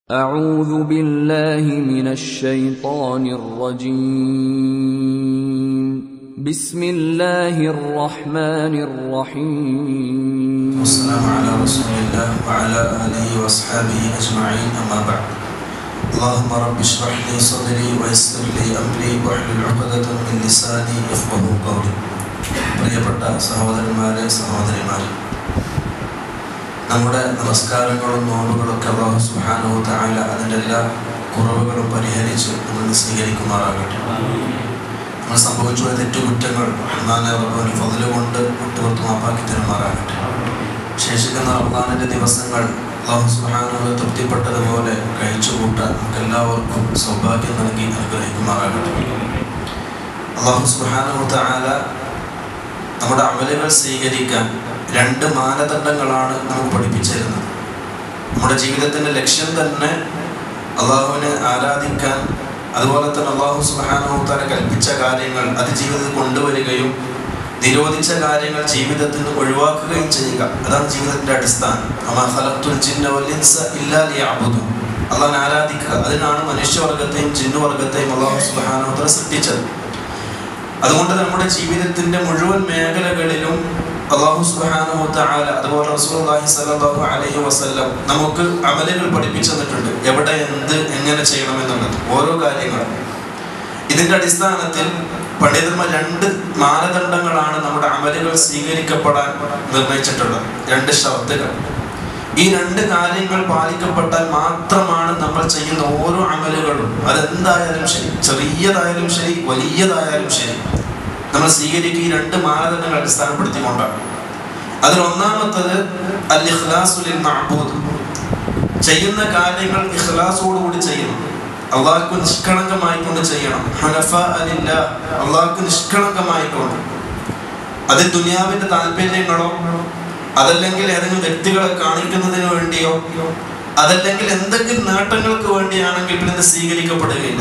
أعوذ بالله من الشيطان الرجيم بسم الله الرحمن الرحيم والسلام على رسول الله وعلى آله وأصحابه أجمعين أما بعد اللهم رب اشرح لي صدري ويسر لي أمري واحلل عقدة من لساني يفقه قولي പ്രിയപ്പെട്ട സഹോദരന്മാരെ സഹോദരിമാരെ നമ്മുടെ നമസ്കാരങ്ങളും നോമ്പുകളൊക്കെ അള്ളാഹു സുബ്ഹാനഹു തആല അതിൻ്റെ എല്ലാ കുറവുകളും പരിഹരിച്ച് നമ്മൾ സ്വീകരിക്കുമാറാകട്ടെ നമ്മൾ സംഭവിച്ചു പോയ തെറ്റുകുറ്റങ്ങൾ റഹ്മാനെ റബ്ബിന്റെ ഫضل കൊണ്ട് വിട്ടുപുറത്ത് മാപ്പാക്കി തരുമാറാകട്ടെ ശേഷിക്കുന്ന റമദാനിന്റെ ദിവസങ്ങൾ അള്ളാഹു സുബ്ഹാനഹു തൃപ്തിപ്പെട്ടതുപോലെ കഴിച്ചു കൂട്ടാൻ നമുക്ക് എല്ലാവർക്കും സൗഭാഗ്യം നൽകി അനുഗ്രഹിക്കുമാറാകട്ടെ അള്ളാഹു സുബ്ഹാനഹു തആല നമ്മുടെ അമലുകൾ സ്വീകരിക്കാൻ രണ്ട് മാനദണ്ഡങ്ങളാണ് നമുക്ക് പഠിപ്പിച്ചിരുന്നത് നമ്മുടെ ജീവിതത്തിന്റെ ലക്ഷ്യം തന്നെ അള്ളാഹുവിനെ ആരാധിക്കാൻ അതുപോലെ തന്നെ അള്ളാഹു സുബാനുത്താല കൽപ്പിച്ച കാര്യങ്ങൾ അത് ജീവിതത്തിൽ കൊണ്ടുവരികയും നിരോധിച്ച കാര്യങ്ങൾ ജീവിതത്തിൽ നിന്ന് ഒഴിവാക്കുകയും ചെയ്യുക അതാണ് ജീവിതത്തിന്റെ അടിസ്ഥാനം അള്ളാഹിനെ ആരാധിക്കുക അതിനാണ് മനുഷ്യവർഗത്തെയും ജിന്നുവർഗത്തെയും അള്ളാഹു സുബാനുത്താല സൃഷ്ടിച്ചത് അതുകൊണ്ട് നമ്മുടെ ജീവിതത്തിന്റെ മുഴുവൻ മേഖലകളിലും അള്ളാഹു സുബ്ഹാനഹു തആല അതുപോലെ റസൂലുള്ളാഹി സ്വല്ലല്ലാഹു അലൈഹി വസല്ലം നമുക്ക് അമലുകൾ പഠിപ്പിച്ചു തന്നിട്ടുണ്ട് എവിടെ എന്ത് എങ്ങനെ ചെയ്യണം എന്നുള്ളത് ഓരോ കാര്യങ്ങളും ഇതിന്റെ അടിസ്ഥാനത്തിൽ പണ്ഡിതന്മാർ രണ്ട് മാനദണ്ഡങ്ങളാണ് നമ്മുടെ അമലുകൾ സ്വീകരിക്കപ്പെടാൻ നിർണയിച്ചിട്ടുള്ളത് രണ്ട് ഷർത്തുകൾ ഈ രണ്ട് കാര്യങ്ങൾ പാലിക്കപ്പെട്ടാൽ മാത്രമാണ് നമ്മൾ ചെയ്യുന്ന ഓരോ അമലുകളും അതെന്തായാലും ശരി ചെറിയതായാലും ശരി വലിയതായാലും ശരി നമ്മൾ സ്വീകരിക്കുക ഈ രണ്ട് മാനദണ്ഡങ്ങൾ അടിസ്ഥാനപ്പെടുത്തിക്കൊണ്ടാണ് അതിൽ ഒന്നാമത്തത് അൽ ഇഖ്ലാസുലിൽ മഅബൂദ് ചെയ്യുന്ന കാര്യങ്ങൾ ഇഖ്ലാസോടുകൂടി ചെയ്യണം അള്ളാഹ്ക്ക് നിഷ്കളങ്കമായിക്കൊണ്ട് ചെയ്യണം ഹനഫ അലില്ല അള്ളാഹ്ക്ക് നിഷ്കളങ്കമായിക്കൊണ്ട് അതിൽ ദുനിയാവിന്റെ താല്പര്യങ്ങളോ അതല്ലെങ്കിൽ ഏതെങ്കിലും വ്യക്തികളെ കാണിക്കുന്നതിന് വേണ്ടിയോ അതല്ലെങ്കിൽ എന്തെങ്കിലും നേട്ടങ്ങൾക്ക് വേണ്ടിയാണെങ്കിൽ പിന്നെ ഇത് സ്വീകരിക്കപ്പെടുകയില്ല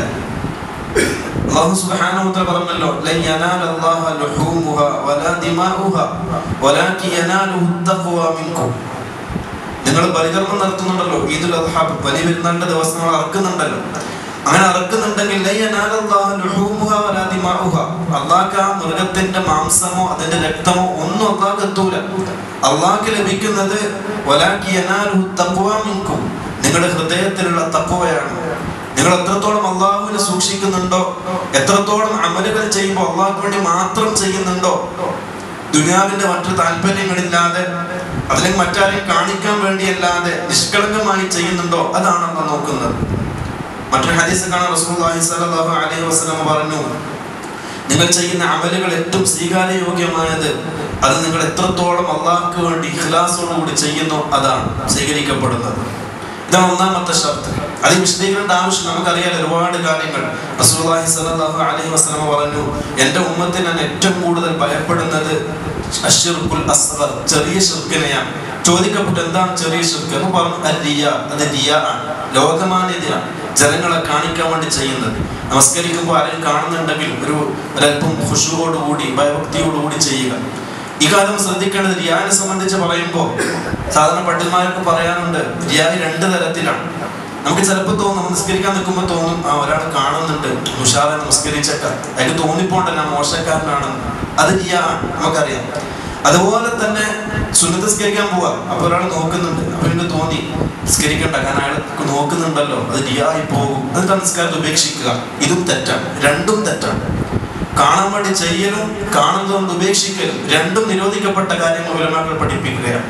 അല്ലാഹു സുബ്ഹാനഹു വതആല പറഞ്ഞല്ലോ ലൻ യനാല അല്ലാഹ ലുഹൂമുഹ വലാ ദിമാഉഹ വലാകി യനാലുഹു തഖ്വ മിൻകും നിങ്ങൾ ബലികർമ്മം നടത്തുന്നുണ്ടല്ലോ ഈദുൽ അദ്ഹ ബലി പെരുന്നാളിന്റെ ദിവസങ്ങൾ അറക്കുന്നുണ്ടല്ലോ അങ്ങനെ അറക്കുന്നുണ്ടെങ്കിൽ ലൻ യനാല അല്ലാഹ ലുഹൂമുഹ വലാ ദിമാഉഹ അല്ലാഹ് ആ മൃഗത്തിന്റെ മാംസമോ അതിന്റെ രക്തമോ ഒന്നും അല്ലാഹ് എത്തൂല അള്ളാഹ്ക്ക് ലഭിക്കുന്നത് വലാകി യനാലുഹു തഖ്വ മിൻകും നിങ്ങളുടെ ഹൃദയത്തിലുള്ള തഖ്വയാണ് നിങ്ങൾ എത്രത്തോളം അള്ളാഹുവിനെ സൂക്ഷിക്കുന്നുണ്ടോ എത്രത്തോളം അമലുകൾ ചെയ്യുമ്പോൾ അള്ളാഹുക്ക് വേണ്ടി മാത്രം ചെയ്യുന്നുണ്ടോ ദുനിയാവിന്റെ മറ്റു താല്പര്യങ്ങളില്ലാതെ അതിലേക്ക് മറ്റാരെയും കാണിക്കാൻ വേണ്ടിയല്ലാതെ നിഷ്കളങ്കമായി ചെയ്യുന്നുണ്ടോ അതാണ് നമ്മൾ നോക്കുന്നത് മറ്റൊരു ഹദീസ് കാണാൻ റസൂലുള്ളാഹി സ്വല്ലല്ലാഹു അലൈഹി വസല്ലം പറഞ്ഞു നിങ്ങൾ ചെയ്യുന്ന അമലുകൾ ഏറ്റവും സ്വീകാര്യയോഗ്യമായത് അത് നിങ്ങൾ എത്രത്തോളം അള്ളാഹ്ക്ക് വേണ്ടി ഇഖ്ലാസോടുകൂടി ചെയ്യുന്നു അതാണ് സ്വീകരിക്കപ്പെടുന്നത് ഇതാണ് ഒന്നാമത്തെ ഷർത്ത് അത് വിശദീകരണ ആവശ്യം നമുക്കറിയാൻ ഒരുപാട് കാര്യങ്ങൾ റസൂലുള്ളാഹി സ്വല്ലല്ലാഹു അലൈഹി വസല്ലം പറഞ്ഞു എൻ്റെ ഉമ്മത്തിൽ ഞാൻ ഏറ്റവും കൂടുതൽ ഭയപ്പെടുന്നത് അശ്ശിർക്കുൽ അസ്ഗർ ചെറിയ ഷിർക്കിനെയാണ് ചോദിക്കപ്പെട്ടു എന്താണ് ചെറിയ ഷിർക്ക് എന്ന് പറഞ്ഞു റിയ അത് റിയ ആണ് ലോകമാന്യതയാണ് ജനങ്ങളെ കാണിക്കാൻ വേണ്ടി ചെയ്യുന്നത് നമസ്കരിക്കുമ്പോൾ ആരെയും കാണുന്നുണ്ടെങ്കിൽ ഒരു ഒരല്പം ഖുഷുവോടുകൂടി ഭയഭക്തിയോടുകൂടി ചെയ്യുക ഈ കാലം ശ്രദ്ധിക്കേണ്ടത് റിയാനെ സംബന്ധിച്ച് പറയുമ്പോൾ സാധാരണ പണ്ഡിതന്മാർക്ക് പറയാനുണ്ട് റിയായി രണ്ട് തരത്തിലാണ് നമുക്ക് ചിലപ്പോൾ തോന്നും നിസ്കരിക്കാൻ നിൽക്കുമ്പോൾ തോന്നും ആ ഒരാൾ കാണുന്നുണ്ട് ഉഷാറെ നമസ്കരിച്ചൊക്കെ അയാൾക്ക് തോന്നിപ്പോണ്ട ഞാൻ മോശക്കാരനാണെന്ന് അത് റിയ നമുക്കറിയാം അതുപോലെ തന്നെ സുന്നതസ്കരിക്കാൻ പോവാ അപ്പൊ ഒരാൾ നോക്കുന്നുണ്ട് അപ്പൊ എനിക്ക് തോന്നി നിസ്കരിക്കണ്ട കാരണം അയാൾ നോക്കുന്നുണ്ടല്ലോ അത് റിയായി പോകും എന്നിട്ട് നിസ്കാരത്തെ ഉപേക്ഷിക്കുക ഇതും തെറ്റാണ് രണ്ടും തെറ്റാണ് കാണാൻ വേണ്ടി ചെയ്യലും കാണുന്നതുകൊണ്ട് ഉപേക്ഷിക്കലും രണ്ടും നിരോധിക്കപ്പെട്ട കാര്യങ്ങൾ ഉലമാക്കൾ പഠിപ്പിക്കുകയാണ്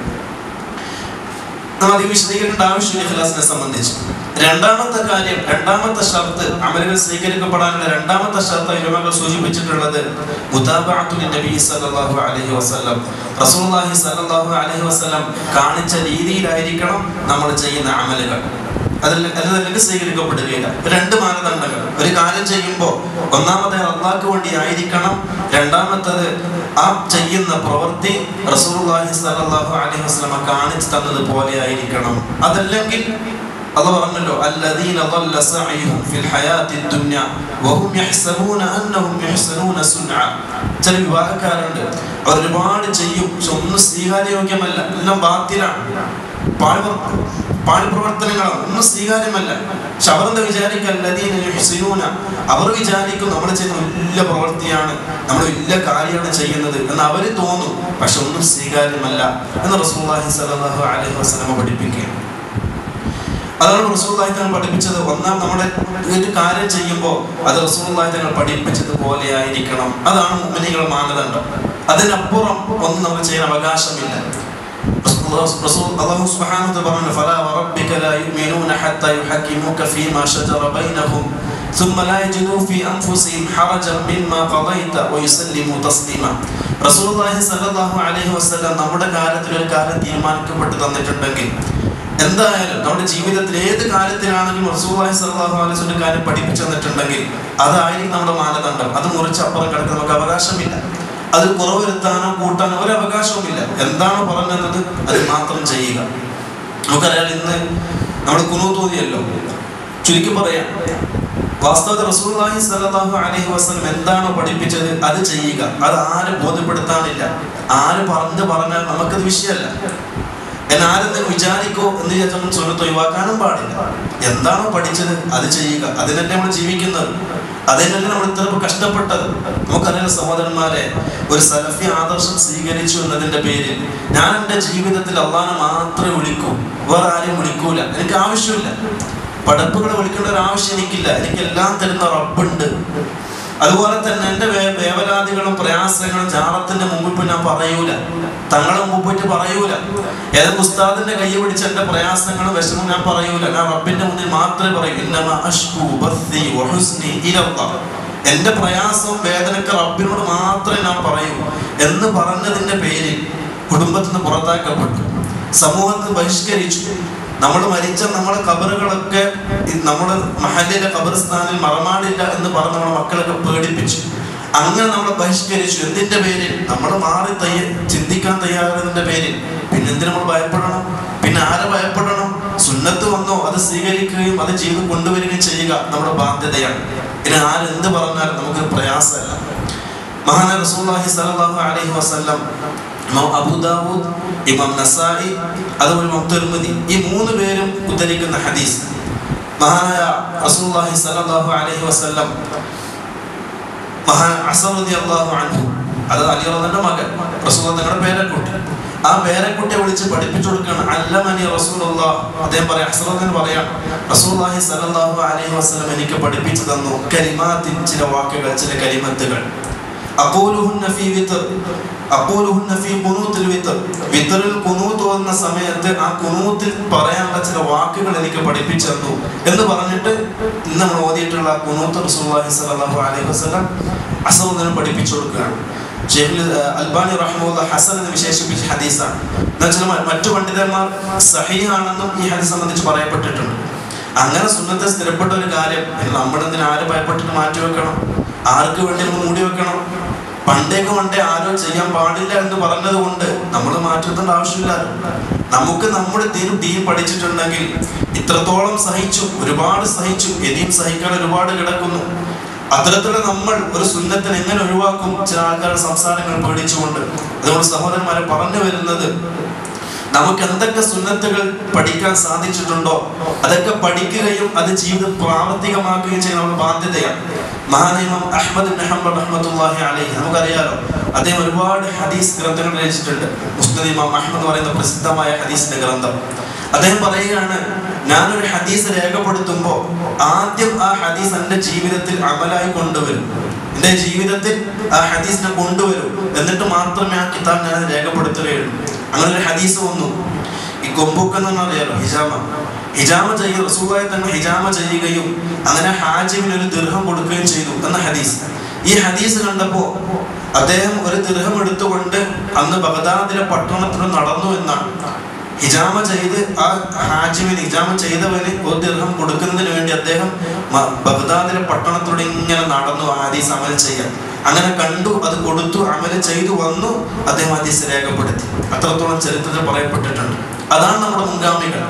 നാം അധികം വിശദീകരിക്കേണ്ട ആവശ്യമില്ല ഇഖ്ലാസിനെ സംബന്ധിച്ച് രണ്ടാമത്തെ കാര്യം രണ്ടാമത്തെ ഷർത്ത് അമലുകൾ സ്വീകരിക്കപ്പെടാനുള്ള രണ്ടാമത്തെ ഷർത്ത് ഉലമാക്കൾ സൂചിപ്പിച്ചിട്ടുള്ളത് മുതാബഅത്തുൽ നബി സല്ലല്ലാഹു അലൈഹി വസല്ലം റസൂലുള്ളാഹി സല്ലല്ലാഹു അലൈഹി വസല്ലം കാണിച്ച രീതിയിലായിരിക്കണം നമ്മൾ ചെയ്യുന്ന അമലുകൾ അതിൽ അതല്ലെങ്കിൽ സ്വീകരിക്കപ്പെടുകയില്ല രണ്ട് മാനദണ്ഡങ്ങൾ ഒരു കാര്യം ചെയ്യുമ്പോൾ ഒന്നാമത്തെ അള്ളാഹ്ക്ക് വേണ്ടി ആയിരിക്കണം രണ്ടാമത്തത് ആ ചെയ്യുന്ന പ്രവൃത്തി റസൂലുള്ളാഹി സ്വല്ലല്ലാഹു അലൈഹി വസല്ലം കാണിച്ചു തന്നത് പോലെ ആയിരിക്കണം അതല്ലെങ്കിൽ അത് പറഞ്ഞല്ലോ അല്ലദീന ضل سعيهم في الحياة الدنيا وهم يحسبون أنهم يحسنون صنعا ചില വിവാഹക്കാരുണ്ട് അവർ ഒരുപാട് ചെയ്യും പക്ഷെ ഒന്നും സ്വീകാര്യോഗ്യമല്ല എല്ലാം ബാത്തിലാണ് പാഴ്വ പാഴ്പ്രവർത്തനങ്ങളാണ് ഒന്നും സ്വീകാര്യമല്ല പക്ഷെ അവർ എന്താ വിചാരിക്കല്ലതീന അവർ വിചാരിക്കും നമ്മൾ ചെയ്യുന്ന വലിയ പ്രവൃത്തിയാണ് നമ്മൾ വലിയ കാര്യമാണ് ചെയ്യുന്നത് എന്ന് അവർ തോന്നും പക്ഷെ ഒന്നും സ്വീകാര്യമല്ല എന്ന് റസൂലുള്ളാഹി സ്വല്ലല്ലാഹു അലൈഹി വസല്ലം പഠിപ്പിക്കുകയാണ് അതാണ് റസൂലുള്ളാഹി തങ്ങൾ പഠിപ്പിച്ചത് ഒന്നാം നമ്മുടെ ഒരു കാര്യം ചെയ്യുമ്പോൾ അത് റസൂലുള്ളാഹി തങ്ങൾ പഠിപ്പിച്ചതുപോലെ ആയിരിക്കണം അതാണ് മുഅ്മിനീങ്ങളുടെ മാനദണ്ഡം അതിനപ്പുറം ഒന്നും നമുക്ക് ചെയ്യാൻ അവകാശമില്ല رسول الله سبحانه وتعالى فلا وربك لا يؤمنون حتى يحكموك فيما شجر بينهم ثم لا يجدوا في انفسهم حرجا مما قضيت ويسلموا تسليما റസൂൽ സല്ലല്ലാഹു അലൈഹി വസല്ലം നമ്മുടെ കാര്യത്തിൽ ഒരു കാര്യം തീരുമാനിക്കപ്പെട്ട് തന്നിട്ടുണ്ടെങ്കിൽ എന്തായാലും നമ്മുടെ ജീവിതത്തിൽ ഏത് കാര്യത്തിലാണെങ്കിലും റസൂലുള്ളാഹി സ്വല്ലല്ലാഹു അലൈഹി വസല്ലം കാര്യം പഠിപ്പിച്ചു തന്നിട്ടുണ്ടെങ്കിൽ അതായിരിക്കും നമ്മുടെ മാനദണ്ഡം അത് മുറിച്ച് അപ്പുറം കിടക്കാൻ നമുക്ക് അവകാശമില്ല അത് കുറവ് വരുത്താനോ കൂട്ടാനോ ഒരു അവകാശവുമില്ല എന്താണ് പറഞ്ഞത് അത് മാത്രം ചെയ്യുക നമുക്കറിയാം ഇന്ന് നമ്മൾ കുനു തോന്നിയല്ലോ ചുരുക്കി പറയാം വാസ്തവത്തിൽ റസൂലുള്ളാഹി സ്വല്ലല്ലാഹു അലൈഹി വസല്ലം എന്താണോ പഠിപ്പിച്ചത് അത് ചെയ്യുക അത് ആരും ബോധ്യപ്പെടുത്താനില്ല ആര് പറഞ്ഞ് പറഞ്ഞാൽ നമുക്കത് വിഷയമല്ല എന്നാൽ ആരെന്തെങ്കിലും വിചാരിക്കോ എന്ന് വിചാരിച്ചാൽ സ്വരത്ത് ഒഴിവാക്കാനും പാടില്ല എന്താണോ പഠിച്ചത് അത് ചെയ്യുക അതിനല്ലേ നമ്മൾ ജീവിക്കുന്നത് അതിനല്ലേ നമ്മൾ ഇത്ര കഷ്ടപ്പെട്ടത് നമുക്കറിയാം സഹോദരന്മാരെ ഒരു സലഫി ആദർശം സ്വീകരിച്ചു എന്നതിന്റെ പേരിൽ ഞാൻ എൻ്റെ ജീവിതത്തിൽ അള്ളാനെ മാത്രമേ വിളിക്കൂ വേറെ ആരും വിളിക്കൂല എനിക്ക് ആവശ്യമില്ല പടപ്പുകളെ വിളിക്കേണ്ട ഒരു ആവശ്യം എനിക്കില്ല എനിക്ക് എല്ലാം തരുന്ന റബ്ബുണ്ട് അതുപോലെ തന്നെ എൻ്റെ വേ വേവലാദികളും പ്രയാസങ്ങളും ജാറത്തിന്റെ മുമ്പിൽ പോയി ഞാൻ പറയൂല തങ്ങളെ മുമ്പിൽ പോയിട്ട് പറയൂല ഏതൊക്കെ ഉസ്താദിന്റെ കൈ പിടിച്ച് എന്റെ പ്രയാസങ്ങളും വിഷമവും ഞാൻ പറയൂല ഞാൻ റബ്ബിന്റെ മുന്നിൽ മാത്രമേ പറയൂ ഇന്നമ അഷ്കു ബസ്സി വഹുസ്നി ഇലല്ലാഹ് എന്റെ പ്രയാസവും വേദനക്ക് റബ്ബിനോട് മാത്രമേ ഞാൻ പറയൂ എന്ന് പറഞ്ഞതിന്റെ പേരിൽ കുടുംബത്തിൽ നിന്ന് പുറത്താക്കപ്പെട്ടു സമൂഹത്തിൽ ബഹിഷ്കരിച്ചു നമ്മൾ മരിച്ച നമ്മുടെ കബറുകളൊക്കെ ഈ നമ്മുടെ മഹലിലെ കബർസ്ഥാനിൽ മറമാടില്ല എന്ന് പറഞ്ഞ് നമ്മുടെ മക്കളൊക്കെ പേടിപ്പിച്ചു അങ്ങനെ നമ്മളെ ബഹിഷ്കരിച്ചു എന്തിന്റെ പേരിൽ നമ്മൾ മാറി തയ്യ ചിന്തിക്കാൻ തയ്യാറായതിന്റെ പേരിൽ പിന്നെ എന്തിനു നമ്മൾ ഭയപ്പെടണം പിന്നെ ആരെ ഭയപ്പെടണം സുന്നത്ത് വന്നോ അത് സ്വീകരിക്കുകയും അത് ചെയ്ത് കൊണ്ടുവരികയും ചെയ്യുക നമ്മുടെ ബാധ്യതയാണ് പിന്നെ ആരെന്ത് പറഞ്ഞാലും നമുക്ക് പ്രയാസമല്ല മഹാന റസൂലുള്ളാഹി സ്വല്ലല്ലാഹു അലൈഹി വസല്ലം ഇമാം അബൂ ദാവൂദ് ഇമാം നസായി അതുപോലെ ഇമാം തിർമിദി ഈ മൂന്ന് പേരും ഉദ്ധരിക്കുന്ന ഹദീസ് മഹാനായ റസൂലുള്ളാഹി സ്വല്ലല്ലാഹു അലൈഹി വസല്ലം മഹാൻ അസർ റളിയല്ലാഹു അൻഹു അത് അലി റളിയല്ലാഹുവിന്റെ മകൻ റസൂൽ തങ്ങളുടെ പേരക്കുട്ടി ആ പേരക്കുട്ടിയെ വിളിച്ച് പഠിപ്പിച്ചു കൊടുക്കുകയാണ് അല്ലമനി റസൂലുള്ളാഹ് അദ്ദേഹം പറയാം അസർ റളിയല്ലാഹു പറയാം റസൂലുള്ളാഹി സ്വല്ലല്ലാഹു അലൈഹി വസല്ലം എനിക്ക് പഠിപ്പിച്ചു തന്നു കലിമാത്തിൻ ചില വാക്കുകൾ ചില കലിമത്തുകൾ അഖൂലുഹുന്ന ഫീ വിത്ർ അഖൂലുഹുന്ന ഫീ ഖുനൂത്തിൽ വിത്ർ വിത്റിൽ ഖുനൂത്ത് വന്ന സമയത്ത് ആ ഖുനൂത്തിൽ പറയാനുള്ള ചില വാക്കുകൾ എനിക്ക് പഠിപ്പിച്ചു തന്നു എന്ന് പറഞ്ഞിട്ട് ഇന്ന് നമ്മൾ ഓതിയിട്ടുള്ള ആ ഖുനൂത്ത് റസൂലുള്ളാഹി സ്വല്ലല്ലാഹു അലൈഹി വസല്ലം അസറുദ്ദീൻ പഠിപ്പിച്ചു കൊടുക്കുകയാണ് ഷെയ്ഖുൽ അൽബാനി റഹ്മുല്ല ഹസൻ എന്ന് വിശേഷിപ്പിച്ച ഹദീസാണ് എന്നുവെച്ചാൽ മറ്റു പണ്ഡിതന്മാർ സഹീഹാണെന്നും ഈ ഹദീസ് സംബന്ധിച്ച് പറയപ്പെട്ടിട്ടുണ്ട് അങ്ങനെ സുന്നത്തെ സ്ഥിരപ്പെട്ട ഒരു കാര്യം നമ്മളെന്തിന് ആര് ഭയപ്പെട്ടിട്ട് മാറ്റി വെക്കണം ആർക്ക് വേണ്ടി നമ്മൾ മൂടി വെക്കണം പണ്ടേക്ക് പണ്ടേ ആരോ ചെയ്യാൻ പാടില്ല എന്ന് പറഞ്ഞത് കൊണ്ട് നമ്മൾ മാറ്റേണ്ട ആവശ്യമില്ല നമുക്ക് നമ്മുടെ ദീൻ ദീൻ പഠിച്ചിട്ടുണ്ടെങ്കിൽ ഇത്രത്തോളം സഹിച്ചു ഒരുപാട് സഹിച്ചു ഇനിയും സഹിക്കാൻ ഒരുപാട് കിടക്കുന്നു അത്തരത്തിലുള്ള നമ്മൾ ഒരു സുന്നത്തിനെ എങ്ങനെ ഒഴിവാക്കും ചില ആൾക്കാരുടെ സംസാരങ്ങൾ പേടിച്ചുകൊണ്ട് അതുകൊണ്ട് സഹോദരന്മാരെ പറഞ്ഞു വരുന്നത് നമുക്ക് എന്തൊക്കെ സുന്നത്തുകൾ പഠിക്കാൻ സാധിച്ചിട്ടുണ്ടോ അതൊക്കെ പഠിക്കുകയും അത് ജീവിതം പ്രാവർത്തികമാക്കുകയും ചെയ്യുന്ന നമ്മുടെ ബാധ്യതയാണ് മഹാനിമം അഹമ്മദ് ബിൻ ഹംബൽ റഹ്മത്തുള്ളാഹി അലൈഹി നമുക്കറിയാലോ അദ്ദേഹം ഒരുപാട് ഹദീസ് ഗ്രന്ഥങ്ങൾ രചിച്ചിട്ടുണ്ട് മുസ്ലിം ഇമാം അഹമ്മദ് എന്ന് പറയുന്ന പ്രസിദ്ധമായ ഹദീസിന്റെ ഗ്രന്ഥം അദ്ദേഹം പറയുകയാണ് ഞാനൊരു ഹദീസ് രേഖപ്പെടുത്തുമ്പോൾ ആദ്യം ആ ഹദീസ് എൻ്റെ ജീവിതത്തിൽ അമലായി കൊണ്ടുവരും എൻ്റെ ജീവിതത്തിൽ ആ ഹദീസിനെ കൊണ്ടുവരും എന്നിട്ട് മാത്രമേ ആ കിതാബ് ഞാൻ രേഖപ്പെടുത്തുകയുള്ളൂ അങ്ങനെ ഒരു ഹദീസ് വന്നു ഈ കൊമ്പൂക്ക് എന്ന് അറിയാലോ ഹിജാമ ഹിജാമ ചെയ്യുക റസൂലായി തന്നെ ഹിജാമ ചെയ്യുകയും അങ്ങനെ ഹാജിമിന് ഒരു ദീർഘം കൊടുക്കുകയും ചെയ്തു എന്ന ഹദീസ് ഈ ഹദീസ് കണ്ടപ്പോ അദ്ദേഹം ഒരു ദീർഘം എടുത്തുകൊണ്ട് അന്ന് ബഗദാദിലെ പട്ടണത്തിൽ നടന്നു എന്നാണ് ഹിജാമ ചെയ്ത് ആ ഹാജിമിന് ഹിജാമ ചെയ്തവന് ഒരു ദീർഘം കൊടുക്കുന്നതിന് വേണ്ടി അദ്ദേഹം മ- ബഗ്ദാദിലെ പട്ടണത്തിലൂടെ ഇങ്ങനെ നടന്നു ആ ഹദീസ് അമൽ ചെയ്യാൻ അങ്ങനെ കണ്ടു അത് കൊടുത്തു അമൽ ചെയ്തു വന്നു അദ്ദേഹം ഹദീസ് രേഖപ്പെടുത്തി അത്രത്തോളം ചരിത്രത്തിൽ പറയപ്പെട്ടിട്ടുണ്ട് അതാണ് നമ്മുടെ മുൻഗാമികൾ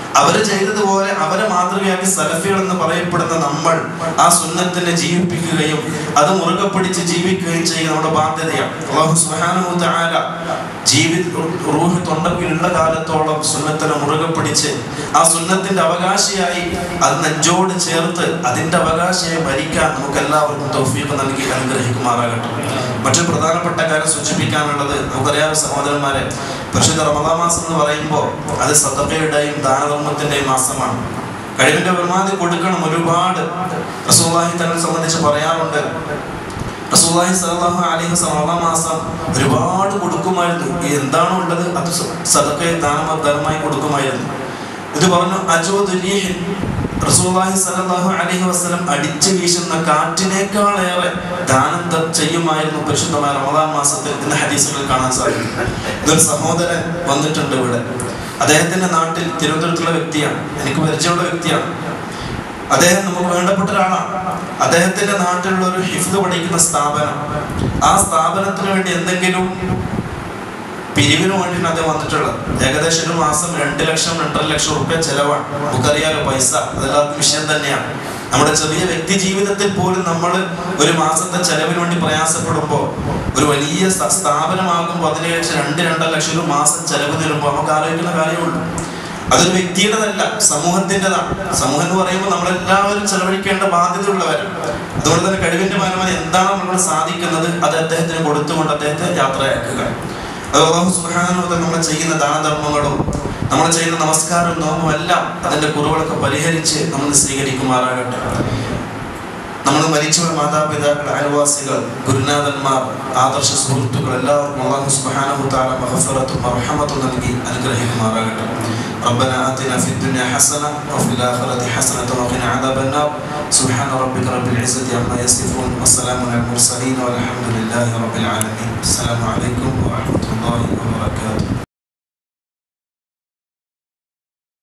അവര് ചെയ്തതുപോലെ അവരെ മാതൃകയാക്കി സലഫികൾ എന്ന് പറയപ്പെടുന്ന നമ്മൾ ആ സുന്നത്തിനെ ജീവിപ്പിക്കുകയും അത് മുറുകെ പിടിച്ച് ജീവിക്കുകയും ചെയ്യുക നമ്മുടെ ബാധ്യതയാണ് അള്ളാഹു സുബ്ഹാനഹു തആല ജീവിത റൂഹ് തൊണ്ടക്കിലുള്ള കാലത്തോളം സുന്നത്തിനെ മുറുകെ പിടിച്ച് ആ സുന്നത്തിന്റെ അവകാശിയായി അത് നെഞ്ചോട് ചേർത്ത് അതിന്റെ അവകാശിയായി ഭരിക്കാൻ നമുക്ക് എല്ലാവർക്കും തൗഫീഖ് നൽകി അനുഗ്രഹിക്കുമാറാകട്ടെ മറ്റൊരു പ്രധാനപ്പെട്ട കാര്യം സൂചിപ്പിക്കാനുള്ളത് നമുക്കറിയാം സഹോദരന്മാരെ പരിശുദ്ധ റമദാ മാസം എന്ന് പറയുമ്പോൾ അത് സദക്കയുടെയും ദാനധർമ്മത്തിന്റെയും മാസമാണ് കഴിവിന്റെ പരമാവധി കൊടുക്കണം ഒരുപാട് റസൂലുള്ളാഹി തന്നെ സംബന്ധിച്ച് പറയാറുണ്ട് റസൂലുള്ളാഹി സ്വല്ലല്ലാഹു അലൈഹി വസല്ലം റമദാൻ മാസം ഒരുപാട് കൊടുക്കുമായിരുന്നു എന്താണോ ഉള്ളത് അത് സദക്കയെ ദാനമ ധർമ്മമായി കൊടുക്കുമായിരുന്നു ഇത് പറഞ്ഞു അജോദുലീഹിൻ റസൂലുള്ളാഹി സ്വല്ലല്ലാഹു അലൈഹി വസല്ലം അടിച്ചു വീശുന്ന കാറ്റിനേക്കാളേറെ ദാനം ത- ചെയ്യുമായിരുന്നു പരിശുദ്ധമായ റമദാൻ മാസത്തിൽ ഇന്ന് ഹദീസുകൾ കാണാൻ സാധിക്കും ഇതൊരു സഹോദരൻ വന്നിട്ടുണ്ട് ഇവിടെ അദ്ദേഹത്തിന്റെ നാട്ടിൽ തിരുവനന്തപുരത്തുള്ള വ്യക്തിയാണ് എനിക്ക് പരിചയമുള്ള വ്യക്തിയാണ് അദ്ദേഹം നമുക്ക് വേണ്ടപ്പെട്ട ഒരാളാണ് അദ്ദേഹത്തിന്റെ നാട്ടിലുള്ള ഒരു ഹിഫ്ദ് പഠിക്കുന്ന സ്ഥാപനം ആ സ്ഥാപനത്തിന് വേണ്ടി എന്തെങ്കിലും പിരിവിന് വേണ്ടിയാണ് അദ്ദേഹം വന്നിട്ടുള്ളത് ഏകദേശം ഒരു മാസം രണ്ട് ലക്ഷം രണ്ടര ലക്ഷം റുപ്യ ചെലവാണ് നമുക്കറിയാലോ പൈസ അതെല്ലാവർക്കും വിഷയം തന്നെയാണ് നമ്മുടെ ചെറിയ വ്യക്തി ജീവിതത്തിൽ പോലും നമ്മൾ ഒരു മാസത്തെ ചെലവിന് വേണ്ടി പ്രയാസപ്പെടുമ്പോൾ ഒരു വലിയ സ- സ്ഥാപനമാകുമ്പോൾ അതിന് ശേഷം രണ്ട് രണ്ടര ലക്ഷം ഒരു മാസം ചെലവ് തരുമ്പോൾ നമുക്ക് ആലോചിക്കുന്ന കാര്യമുള്ളൂ അതൊരു വ്യക്തിയുടേതല്ല സമൂഹത്തിൻ്റെതാണ് സമൂഹം എന്ന് പറയുമ്പോൾ നമ്മളെല്ലാവരും ചെലവഴിക്കേണ്ട ബാധ്യതയുള്ളവരാണ് അതുകൊണ്ട് തന്നെ കഴിവിന്റെ പരമായി എന്താണ് നമ്മളോട് സാധിക്കുന്നത് അത് അദ്ദേഹത്തിന് കൊടുത്തുകൊണ്ട് അദ്ദേഹത്തെ യാത്രയാക്കുക അത് അള്ളാഹു സുബ്ഹാനഹു വ തആല നമ്മൾ ചെയ്യുന്ന ദാനധർമ്മങ്ങളും നമ്മൾ ചെയ്യുന്ന നമസ്കാരവും നോമ്പും എല്ലാം അതിന്റെ കുറവുകളൊക്കെ പരിഹരിച്ച് നമ്മൾ സ്വീകരിക്കുമാറാകട്ടെ നമ്മൾ മരിച്ചുപോയ മാതാപിതാക്കൾ അയൽവാസികൾ ഗുരുനാഥന്മാർ ആദർശ സുഹൃത്തുക്കൾ എല്ലാവർക്കും അള്ളാഹു സുബ്ഹാനഹു വ തആല മഗ്ഫിറത്തും മർഹമത്തും നൽകി അനുഗ്രഹിക്കുമാറാകട്ടെ ربنا آتنا في الدنيا حسنة وفي الآخرة حسنة وقنا عذاب النار سبحان ربك رب العزة عما يصفون والسلام على المرسلين والحمد لله رب العالمين السلام عليكم ورحمة الله وبركاته